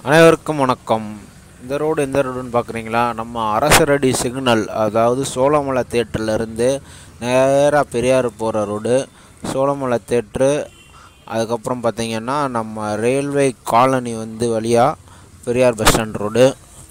அனைவருக்கும் வணக்கம் இந்த ரோடு எந்த ரோடுன்னு பார்க்குறீங்களா நம்ம அரசரடி சிக்னல் அதாவது சோளமலை தேட்டர்லேருந்து நேராக பெரியார் போகிற ரோடு சோளமலை தேட்ரு அதுக்கப்புறம் பார்த்தீங்கன்னா நம்ம ரயில்வே காலனி வந்து வழியாக பெரியார் பஸ் ஸ்டாண்ட் ரோடு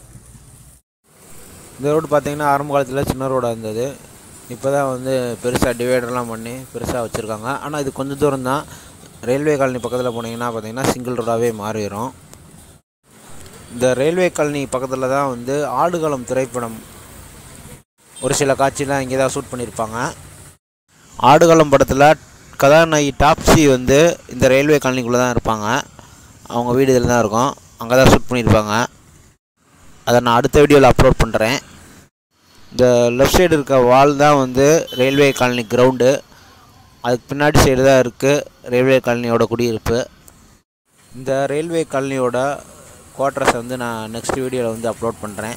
இந்த ரோடு பார்த்தீங்கன்னா ஆரம்ப காலத்தில் சின்ன ரோடாக இருந்தது இப்போ தான் வந்து பெருசாக டிவைடர்லாம் பண்ணி பெருசாக வச்சுருக்காங்க ஆனால் இது கொஞ்சம் தூரம் தான் ரயில்வே காலனி பக்கத்தில் போனீங்கன்னா பார்த்தீங்கன்னா சிங்கிள் ரோடாகவே மாறிடும் இந்த ரயில்வே காலனி பக்கத்தில் தான் வந்து ஆடுகளம் திரைப்படம் ஒரு சில காட்சிலாம் இங்கே தான் ஷூட் பண்ணியிருப்பாங்க ஆடுகளம் படத்தில் கதாநாயகி டாப்ஸி வந்து இந்த ரயில்வே காலனிக்குள்ளே தான் இருப்பாங்க அவங்க வீடு இதில் தான் இருக்கும் அங்கே தான் ஷூட் பண்ணியிருப்பாங்க அதை நான் அடுத்த வீடியோவில் அப்லோட் பண்ணுறேன் இந்த லெஃப்ட் சைடு இருக்க வால் தான் வந்து ரயில்வே காலனி கிரவுண்டு அதுக்கு பின்னாடி சைடு தான் இருக்குது ரயில்வே காலனியோட குடியிருப்பு இந்த ரயில்வே காலனியோட குவார்ட்டர்ஸை வந்து நான் நெக்ஸ்ட் வீடியோவில் வந்து அப்லோட் பண்ணுறேன்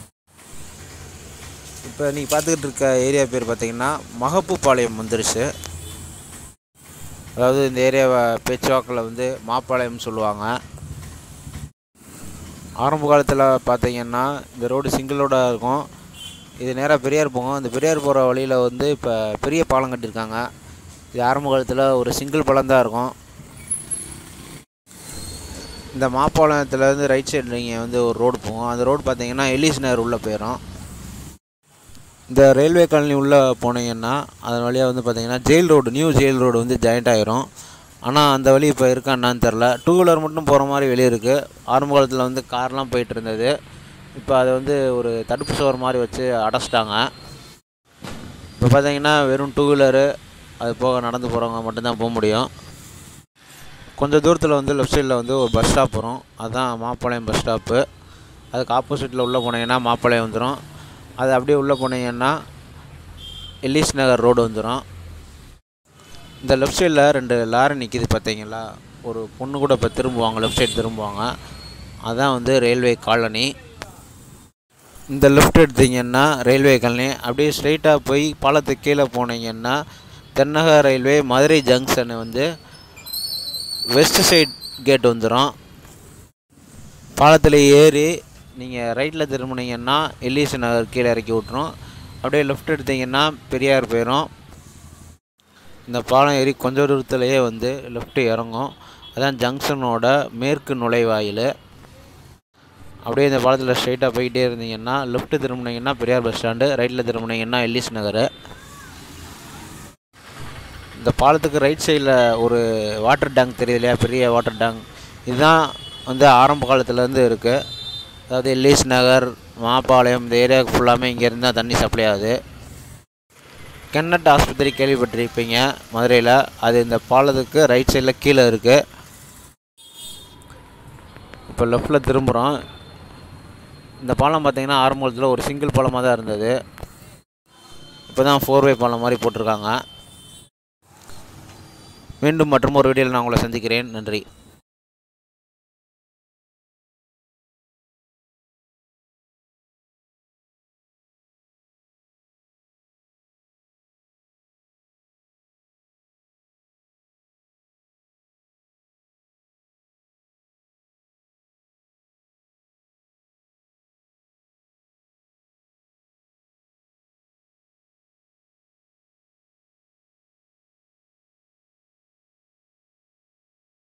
இப்போ நீங்கள் பார்த்துக்கிட்டு இருக்க ஏரியா பேர் பார்த்தீங்கன்னா மகப்பு பாளையம் வந்துருச்சு அதாவது இந்த ஏரியாவை பேச்சுவாக்கில் வந்து மாப்பாளையம் சொல்லுவாங்க ஆரம்ப காலத்தில் பார்த்தீங்கன்னா இந்த ரோடு சிங்கிள் ரோடாக இருக்கும் இது நேராக பெரியார் போகும் அந்த பெரியார் போகிற வழியில் வந்து இப்போ பெரிய பாலம் கட்டியிருக்காங்க இது ஆரம்ப காலத்தில் ஒரு சிங்கிள் பாலம் தான் இருக்கும் இந்த மாப்பாளையத்துலேருந்து ரைட் சைடு நீங்கள் வந்து ஒரு ரோடு போகும் அந்த ரோடு பார்த்தீங்கன்னா எலிஸ் நகர் உள்ளே போயிடும் இந்த ரயில்வே காலனி உள்ளே போனீங்கன்னா அதன் வழியாக வந்து பார்த்தீங்கன்னா jail road new jail road வந்து ஜாயிண்ட் ஆயிரும் ஆனால் அந்த வழி இப்போ இருக்கா என்னான்னு தெரில டூ வீலர் மட்டும் போகிற மாதிரி வெளியே இருக்குது ஆரம்ப காலத்தில் வந்து கார்லாம் போயிட்டு இருந்தது இப்போ அதை வந்து ஒரு தடுப்பு சுவர் மாதிரி வச்சு அடைச்சிட்டாங்க இப்போ பார்த்தீங்கன்னா வெறும் டூ வீலரு அது போக நடந்து போகிறவங்க மட்டும்தான் போக முடியும் கொஞ்சம் தூரத்தில் வந்து லெஃப்ட் சைடில் வந்து ஒரு பஸ் ஸ்டாப் வரும் அதுதான் மாப்பாளையம் பஸ் ஸ்டாப்பு அதுக்கு ஆப்போசிட்டில் உள்ளே போனீங்கன்னா மாப்பாளையம் வந்துடும் அது அப்படியே உள்ளே போனீங்கன்னா எல்லிஸ் நகர் ரோடு வந்துடும் இந்த லெஃப்ட் சைடில் ரெண்டு லாரி நிற்கிது பார்த்தீங்களா ஒரு பொண்ணு கூட இப்போ திரும்புவாங்க லெஃப்ட் சைடு திரும்புவாங்க அதான் வந்து ரயில்வே காலனி இந்த லெஃப்ட் எடுத்தீங்கன்னா ரயில்வே காலனி அப்படியே ஸ்ட்ரைட்டாக போய் பாலத்துக்கு கீழே போனீங்கன்னா தென்னக ரயில்வே மதுரை ஜங்ஷனு வந்து வெஸ்ட் சைட் கேட் வந்துடும் பாலத்தில் ஏறி நீங்கள் ரைட்டில் திரும்பினீங்கன்னா எல்லிஸ் நகர் கீழே இறக்கி விட்ரும் அப்படியே லெஃப்ட் எடுத்தீங்கன்னா பெரியார் போயிடும் இந்த பாலம் ஏறி கொஞ்சம் தூரத்துலேயே வந்து லெஃப்ட் இறங்கும் அதான் ஜங்ஷனோட மேற்கு நுழைவாயில் அப்படியே இந்த பாலத்தில் ஸ்ட்ரைட்டாக போய்கிட்டே இருந்தீங்கன்னா லெஃப்ட்டு திரும்பினீங்கன்னா பெரியார் பஸ் ஸ்டாண்டு ரைட்டில் திரும்பினீங்கன்னா எல்லிஸ் நகர் இந்த பாலத்துக்கு ரைட் சைடில் ஒரு வாட்டர் டேங்க் தெரியுது இல்லையா பெரிய வாட்டர் டேங்க் இதுதான் வந்து ஆரம்ப காலத்துலேருந்து இருக்குது அதாவது எல்லிஸ் நகர் மாப்பாளையம் இந்த ஏரியாவுக்கு ஃபுல்லாமே இங்கேருந்து தான் தண்ணி சப்ளை ஆகுது கென்னட் ஆஸ்பத்திரி கேள்விப்பட்டிருப்பீங்க மதுரையில் அது இந்த பாலத்துக்கு ரைட் சைடில் கீழே இருக்குது இப்போ லெஃப்டில் திரும்புகிறோம் இந்த பாலம் பார்த்தீங்கன்னா ஆரம்ப காலத்தில் ஒரு சிங்கிள் பாலமாக தான் இருந்தது இப்போ தான் ஃபோர்வே பாலம் மாதிரி போட்டிருக்காங்க மீண்டும் மற்றும் ஒரு வீடியோவில் நான் உங்களை சந்திக்கிறேன் நன்றி